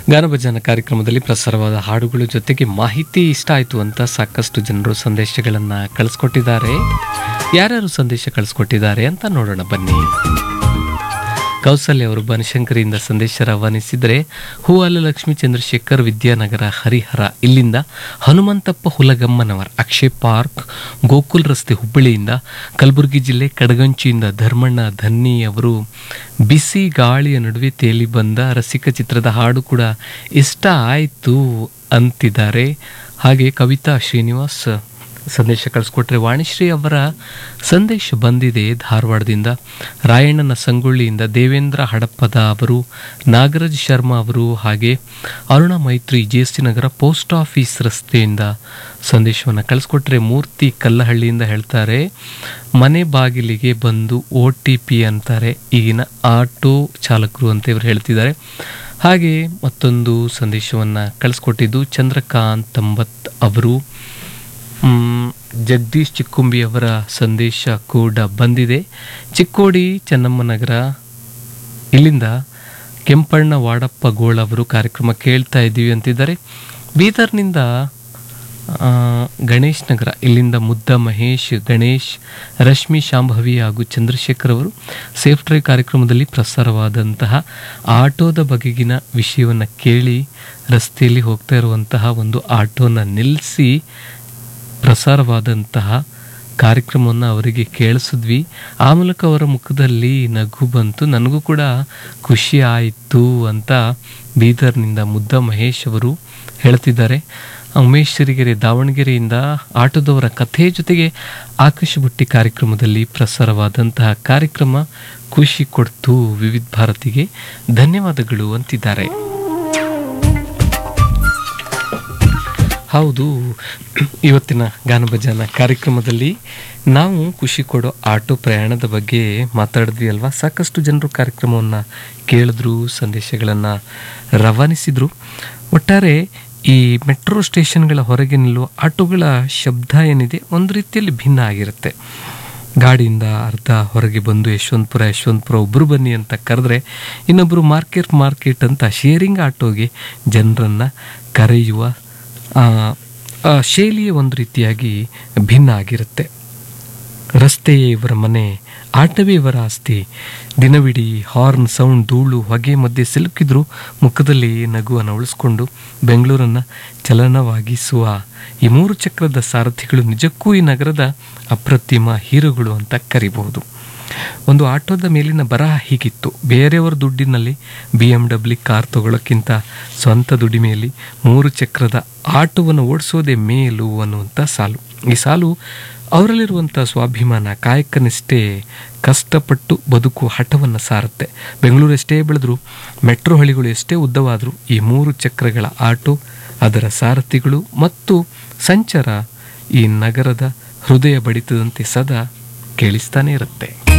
ಗಾನಭಜನ ಕಾರ್ಯಕ್ರಮದಲ್ಲಿ ಪ್ರಸಾರವಾದ ಹಾಡುಗಳ ಜೊತೆಗೆ ಮಾಹಿತಿ ಇಷ್ಟ ಆಯಿತು ಅಂತ ಸಾಕಷ್ಟು ಜನರು ಸಂದೇಶಗಳನ್ನು ಕಳಿಸ್ಕೊಟ್ಟಿದ್ದಾರೆ ಯಾರ್ಯಾರು ಸಂದೇಶ ಕಳಿಸ್ಕೊಟ್ಟಿದ್ದಾರೆ ಅಂತ ನೋಡೋಣ ಬನ್ನಿ ಕೌಸಲ್ಯ ಅವರು ಬನಶಂಕರಿಯಿಂದ ಸಂದೇಶ ರವಾನಿಸಿದರೆ ಹೂವಾಲ ಲಕ್ಷ್ಮೀ ಚಂದ್ರಶೇಖರ್ ವಿದ್ಯಾನಗರ ಹರಿಹರ ಇಲ್ಲಿಂದ ಹನುಮಂತಪ್ಪ ಹುಲಗಮ್ಮನವರ್ ಅಕ್ಷಯ್ ಪಾರ್ಕ್ ಗೋಕುಲ್ ರಸ್ತೆ ಹುಬ್ಬಳ್ಳಿಯಿಂದ ಕಲಬುರಗಿ ಜಿಲ್ಲೆ ಕಡಗಂಚಿಯಿಂದ ಧರ್ಮಣ್ಣ ಧನ್ನಿ ಅವರು ಬಿಸಿ ಗಾಳಿಯ ನಡುವೆ ತೇಲಿ ಬಂದ ರಸಿಕ ಚಿತ್ರದ ಹಾಡು ಕೂಡ ಇಷ್ಟ ಆಯಿತು ಅಂತಿದ್ದಾರೆ ಹಾಗೆ ಕವಿತಾ ಶ್ರೀನಿವಾಸ್ ಸಂದೇಶ ಕಳಿಸ್ಕೊಟ್ರೆ ವಾಣಿಶ್ರೀ ಅವರ ಸಂದೇಶ ಬಂದಿದೆ ಧಾರವಾಡದಿಂದ ರಾಯಣ್ಣನ ಸಂಗೊಳ್ಳಿಯಿಂದ ದೇವೇಂದ್ರ ಹಡಪ್ಪದ ಅವರು ನಾಗರಾಜ್ ಶರ್ಮಾ ಅವರು ಹಾಗೆ Aruna Maitri G S T Nagar post office ರಸ್ತೆಯಿಂದ ಸಂದೇಶವನ್ನು ಕಳಿಸ್ಕೊಟ್ರೆ ಮೂರ್ತಿ ಕಲ್ಲಹಳ್ಳಿಯಿಂದ ಹೇಳ್ತಾರೆ ಮನೆ ಬಾಗಿಲಿಗೆ ಬಂದು ಒ ಟಿ ಪಿ ಅಂತಾರೆ ಈಗಿನ ಆಟೋ ಚಾಲಕರು ಅಂತ ಇವರು ಹೇಳ್ತಿದ್ದಾರೆ ಹಾಗೆ ಮತ್ತೊಂದು ಸಂದೇಶವನ್ನು ಕಳಿಸ್ಕೊಟ್ಟಿದ್ದು ಚಂದ್ರಕಾಂತ್ ತಂಬತ್ ಅವರು ಮ್, ಜಗದೀಶ್ ಚಿಕ್ಕುಂಬಿ ಅವರ ಸಂದೇಶ ಕೂಡ ಬಂದಿದೆ ಚಿಕ್ಕೋಡಿ ಚೆನ್ನಮ್ಮನಗರ ಇಲ್ಲಿಂದ ಕೆಂಪಣ್ಣ ವಾಡಪ್ಪ ಗೋಳ್ ಅವರು ಕಾರ್ಯಕ್ರಮ ಕೇಳ್ತಾ ಇದ್ದೀವಿ ಅಂತಿದ್ದಾರೆ ಬೀದರ್ನಿಂದ ಆ, ಗಣೇಶ್ ನಗರ ಇಲ್ಲಿಂದ ಮುದ್ದ ಮಹೇಶ್ ಗಣೇಶ್ ರಶ್ಮಿ ಶಾಂಭವಿ ಹಾಗೂ ಚಂದ್ರಶೇಖರ್ ಅವರು ಸೇಫ್ ಡ್ರೈವ್ ಕಾರ್ಯಕ್ರಮದಲ್ಲಿ ಪ್ರಸಾರವಾದಂತಹ ಆಟೋದ ಬಗೆಗಿನ ವಿಷಯವನ್ನು ಕೇಳಿ ರಸ್ತೆಯಲ್ಲಿ ಹೋಗ್ತಾ ಇರುವಂತಹ ಒಂದು ಆಟೋನ ನಿಲ್ಲಿಸಿ ಪ್ರಸಾರವಾದಂತಹ ಕಾರ್ಯಕ್ರಮವನ್ನು ಅವರಿಗೆ ಕೇಳಿಸಿದ್ವಿ ಆ ಮೂಲಕ ಅವರ ಮುಖದಲ್ಲಿ ನಗು ಬಂತು ನನಗೂ ಕೂಡ ಖುಷಿ ಆಯಿತು ಅಂತ ಬೀದರ್ನಿಂದ ಮುದ್ದ ಮಹೇಶ್ ಅವರು ಹೇಳ್ತಿದ್ದಾರೆ ಉಮೇಶ್ ಸಿರಿಗೆರೆ ದಾವಣಗೆರೆಯಿಂದ ಆಟೋದವರ ಕಥೆ ಜೊತೆಗೆ ಆಕಾಶ ಬುಟ್ಟಿ ಕಾರ್ಯಕ್ರಮದಲ್ಲಿ ಪ್ರಸಾರವಾದಂತಹ ಕಾರ್ಯಕ್ರಮ ಖುಷಿ ಕೊಡ್ತು ವಿವಿಧ ಭಾರತಿಗೆ ಧನ್ಯವಾದಗಳು ಅಂತಿದ್ದಾರೆ ಹೌದು ಇವತ್ತಿನ ಗಾನಭಜನ ಕಾರ್ಯಕ್ರಮದಲ್ಲಿ ನಾವು ಖುಷಿ ಕೊಡೋ ಆಟೋ ಪ್ರಯಾಣದ ಬಗ್ಗೆ ಮಾತಾಡಿದ್ವಿ ಅಲ್ವಾ ಸಾಕಷ್ಟು ಜನರು ಕಾರ್ಯಕ್ರಮವನ್ನು ಕೇಳಿದ್ರು ಸಂದೇಶಗಳನ್ನು ರವಾನಿಸಿದ್ರು ಒಟ್ಟಾರೆ ಈ ಮೆಟ್ರೋ ಸ್ಟೇಷನ್ಗಳ ಹೊರಗೆ ನಿಲ್ಲುವ ಆಟೋಗಳ ಶಬ್ದ ಏನಿದೆ ಒಂದು ರೀತಿಯಲ್ಲಿ ಭಿನ್ನ ಆಗಿರುತ್ತೆ ಗಾಡಿಯಿಂದ ಅರ್ಧ ಹೊರಗೆ ಬಂದು ಯಶವಂತಪುರ ಯಶವಂತಪುರ ಒಬ್ಬರು ಬನ್ನಿ ಅಂತ ಕರೆದ್ರೆ ಇನ್ನೊಬ್ಬರು ಮಾರ್ಕೆಟ್ ಮಾರ್ಕೆಟ್ ಅಂತ ಶೇರಿಂಗ್ ಆಟೋಗೆ ಜನರನ್ನು ಕರೆಯುವ ಆ, ಆ ಶೈಲಿಯೇ ಒಂದು ರೀತಿಯಾಗಿ ಭಿನ್ನ ಆಗಿರುತ್ತೆ ರಸ್ತೆಯೇ ಇವರ ಮನೆ ಆಟವೇ ಇವರ ಆಸ್ತಿ ದಿನವಿಡೀ ಹಾರ್ನ್ ಸೌಂಡ್ ಧೂಳು ಹೊಗೆ ಮಧ್ಯೆ ಸಿಲುಕಿದ್ರು ಮುಖದಲ್ಲಿ ನಗುವನ್ನು ಉಳಿಸ್ಕೊಂಡು ಬೆಂಗಳೂರನ್ನು ಚಲನವಾಗಿಸುವ ಈ ಮೂರು ಚಕ್ರದ ಸಾರಥಿಗಳು ನಿಜಕ್ಕೂ ಈ ನಗರದ ಅಪ್ರತಿಮ ಹೀರೋಗಳು ಅಂತ ಕರಿಬಹುದು ಒಂದು ಆಟೋದ ಮೇಲಿನ ಬರಹ ಹೀಗಿತ್ತು ಬೇರೆಯವರ ದುಡ್ಡಿನಲ್ಲಿ ಬಿ ಎಮ್ ಡಬ್ಲ್ಯೂ ಕಾರ್ ತಗೊಳ್ಳೋಕ್ಕಿಂತ ಸ್ವಂತ ದುಡಿಮೆಯಲ್ಲಿ ಮೂರು ಚಕ್ರದ ಆಟೋವನ್ನು ಓಡಿಸೋದೇ ಮೇಲು ಅನ್ನುವಂಥ ಸಾಲು ಈ ಸಾಲು ಅವರಲ್ಲಿರುವಂಥ ಸ್ವಾಭಿಮಾನ ಕಾಯಕನಿಷ್ಠೆ ಕಷ್ಟಪಟ್ಟು ಬದುಕು ಹಠವನ್ನು ಸಾರುತ್ತೆ ಬೆಂಗಳೂರು ಎಷ್ಟೇ ಬೆಳೆದ್ರು ಮೆಟ್ರೋ ಹಳಿಗಳು ಎಷ್ಟೇ ಉದ್ದವಾದರೂ ಈ ಮೂರು ಚಕ್ರಗಳ ಆಟೋ ಅದರ ಸಾರಥಿಗಳು ಮತ್ತು ಸಂಚಾರ ಈ ನಗರದ ಹೃದಯ ಬಡಿತದಂತೆ ಸದಾ ಕೇಳಿಸ್ತಾನೆ ಇರುತ್ತೆ